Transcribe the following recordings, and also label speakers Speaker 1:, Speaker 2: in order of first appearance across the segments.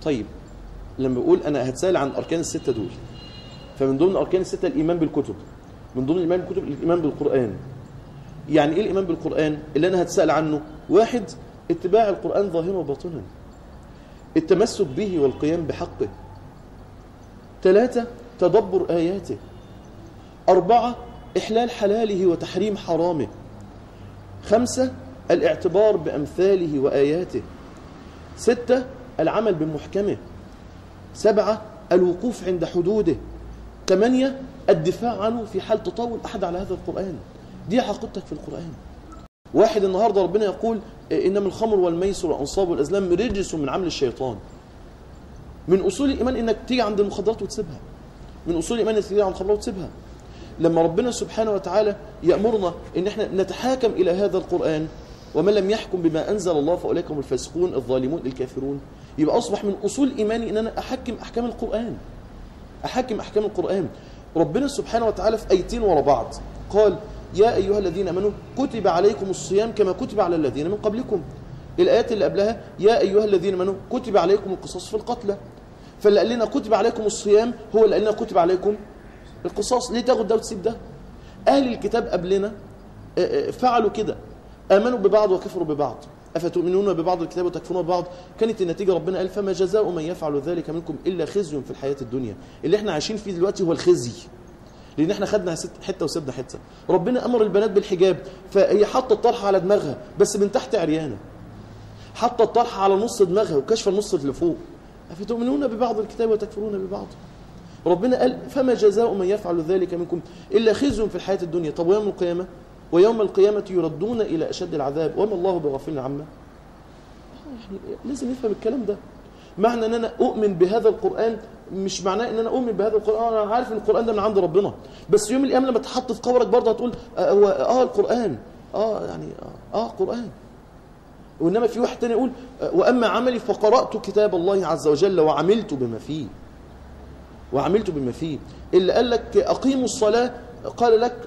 Speaker 1: طيب لما بقول انا هتسال عن اركان السته دول فمن ضمن اركان السته الايمان بالكتب من ضمن الايمان بالكتب الايمان بالقران يعني ايه الايمان بالقران اللي انا هتسال عنه واحد اتباع القران ظاهرا وباطنا التمسك به والقيام بحقه ثلاثة تدبر آياته أربعة إحلال حلاله وتحريم حرامه خمسة الاعتبار بأمثاله وآياته ستة العمل بمحكمه سبعة الوقوف عند حدوده ثمانية الدفاع عنه في حال تطاول أحد على هذا القرآن دي عقيدتك في القرآن واحد النهاردة ربنا يقول إنما الخمر والميسر والأنصاب والأزلام رجس من عمل الشيطان من أصول الإيمان إنك تيجي عند المخدرات وتسيبها من أصول الإيمان إنك تيجي عند الخمرات وتسيبها لما ربنا سبحانه وتعالى يأمرنا إن إحنا نتحاكم إلى هذا القرآن ومن لم يحكم بما أنزل الله فأولئك هم الفاسقون الظالمون الكافرون يبقى أصبح من أصول إيماني إن أنا أحكم أحكام القرآن أحكم أحكام القرآن ربنا سبحانه وتعالى في أيتين ورا بعض قال يا أيها الذين آمنوا كتب عليكم الصيام كما كتب على الذين من قبلكم الآيات اللي قبلها يا أيها الذين آمنوا كتب عليكم القصاص في القتلى فاللي قال لنا كتب عليكم الصيام هو اللي قال لنا كتب عليكم القصاص ليه تاخد ده وتسيب ده أهل الكتاب قبلنا فعلوا كده آمنوا ببعض وكفروا ببعض أفتؤمنون ببعض الكتاب وتكفرون ببعض كانت النتيجة ربنا قال فما جزاء من يفعل ذلك منكم إلا خزي في الحياة الدنيا اللي احنا عايشين فيه دلوقتي هو الخزي لان احنا خدنا حته وسبنا حته ربنا امر البنات بالحجاب فهي حاطه الطرحه على دماغها بس من تحت عريانه حاطه الطرحه على نص دماغها وكشف النص اللي فوق افتؤمنون ببعض الكتاب وتكفرون ببعض ربنا قال فما جزاء من يفعل ذلك منكم الا خزي في الحياه الدنيا طب ويوم القيامه ويوم القيامه يردون الى اشد العذاب وما الله بغافل عما يعني لازم نفهم الكلام ده معنى ان انا اؤمن بهذا القران مش معناه ان انا اؤمن بهذا القران انا عارف ان القران ده من عند ربنا بس يوم القيامه لما تحط في قبرك برضه هتقول اه, هو آه القران اه يعني اه, آه قران وانما في واحد تاني يقول آه واما عملي فقرات كتاب الله عز وجل وعملت بما فيه وعملت بما فيه اللي قال لك اقيموا الصلاه قال لك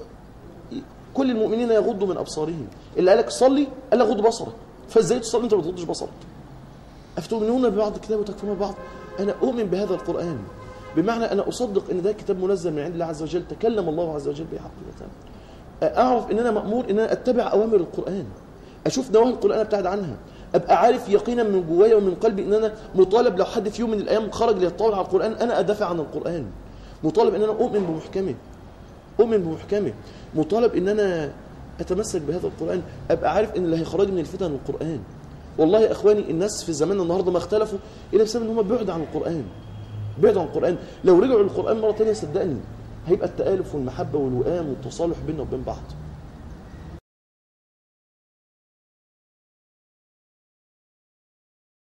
Speaker 1: كل المؤمنين يغضوا من ابصارهم اللي قال لك صلي قال لك غض بصرك فازاي تصلي انت ما تغضش بصرك افتؤمنون ببعض الكتاب وتكفرون ببعض انا اؤمن بهذا القران بمعنى انا اصدق ان ده كتاب منزل من عند الله عز وجل تكلم الله عز وجل به حقيقه اعرف ان انا مامور ان انا اتبع اوامر القران اشوف نواهي القران ابتعد عنها ابقى عارف يقينا من جوايا ومن قلبي ان انا مطالب لو حد في يوم من الايام خرج ليتطاول على القران انا ادافع عن القران مطالب ان انا اؤمن بمحكمه اؤمن بمحكمه مطالب ان انا اتمسك بهذا القران ابقى عارف ان اللي هيخرج من الفتن القران والله يا اخواني الناس في زماننا النهارده ما اختلفوا الا بسبب ان هم بعدوا عن القران بعدوا عن القران لو رجعوا للقران مره ثانيه صدقني هيبقى التالف والمحبه والوئام والتصالح بيننا وبين بعض